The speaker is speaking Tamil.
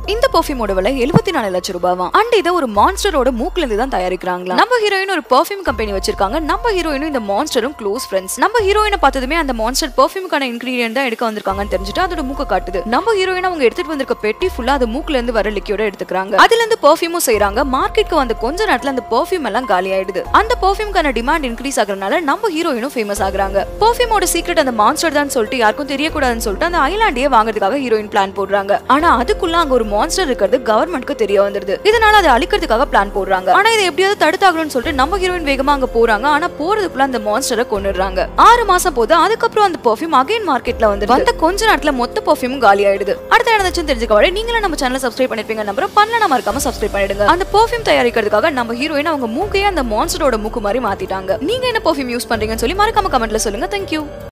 இந்த பெர்ஃபியூமோட விலை எழுபத்தி நாலு லட்சம் ரூபாவா அண்ட் இதை ஒரு மான்ஸ்டரோட மூக்குல இருந்து தான் தயாரிக்கிறாங்களா நம்ம ஹீரோயின் ஒரு பெர்ஃபியூம் கம்பெனி வச்சிருக்காங்க நம்ம ஹீரோயினும் இந்த மான்ஸ்டரும் க்ளோஸ் ஃப்ரெண்ட்ஸ் நம்ம ஹீரோயினை பார்த்ததுமே அந்த மான்ஸ்டர் பெர்ஃபியூமுக்கான இன்கிரீடியன்ட் தான் எடுக்க வந்திருக்காங்கன்னு தெரிஞ்சுட்டு அதோட மூக்க காட்டுது நம்ம ஹீரோயின் அவங்க எடுத்துட்டு வந்திருக்க பெட்டி ஃபுல்லா அது மூக்குல இருந்து வர லிக்யூட எடுத்துக்கிறாங்க அதுல இருந்து பெர்ஃபியூமும் செய்றாங்க மார்க்கெட்க்கு வந்த கொஞ்ச நேரத்துல அந்த பெர்ஃபியூம் எல்லாம் காலி ஆயிடுது அந்த பெர்ஃபியூம்க்கான டிமாண்ட் இன்க்ரீஸ் ஆகுறதுனால நம்ம ஹீரோயினும் ஃபேமஸ் ஆகுறாங்க பெர்ஃபியூமோட சீக்ரெட் அந்த மான்ஸ்டர் தான் சொல்லிட்டு யாருக்கும் தெரியக்கூடாதுன்னு சொல்லிட்டு அந்த ஐலாண்டையே வாங்குறதுக்காக ஹீரோயின் பிளான் போடுறாங்க ஆனா அதுக்குள்ள அங்க ஒரு மான்ஸ்டர் இருக்கிறது கவர்மெண்ட்க்கு தெரிய வந்துருது இதனால அதை அழிக்கிறதுக்காக பிளான் போடுறாங்க ஆனா இதை எப்படியாவது தடுத்தாகணும்னு சொல்லிட்டு நம்ம ஹீரோயின் வேகமா அங்க போறாங்க ஆனா போறதுக்குள்ள அந்த மான்ஸ்டரை கொன்னுடுறாங்க ஆறு மாசம் போது அதுக்கப்புறம் அந்த பெர்ஃபியூம் அகைன் மார்க்கெட்ல வந்து வந்த கொஞ்ச நேரத்துல மொத்த பெர்ஃபியூமும் காலி ஆயிடுது அடுத்த நடந்துச்சுன்னு தெரிஞ்சுக்க வரை நீங்களும் நம்ம சேனல் சப்ஸ்கிரைப் பண்ணிருப்பீங்க நம்புறோம் பண்ணல மறக்காம சப்ஸ்கிரைப் பண்ணிடுங்க அந்த பெர்ஃபியூம் தயாரிக்கிறதுக்காக நம்ம ஹீரோயின் அவங்க மூக்கையே அந்த மான்ஸ்டரோட மூக்கு மாதிரி மாத்திட்டாங்க நீங்க என்ன பெர்ஃபியூம் யூஸ் பண்றீங்கன்னு சொல்லி மறக்காம கமெண்ட்ல சொல்லுங்க தேங்க்யூ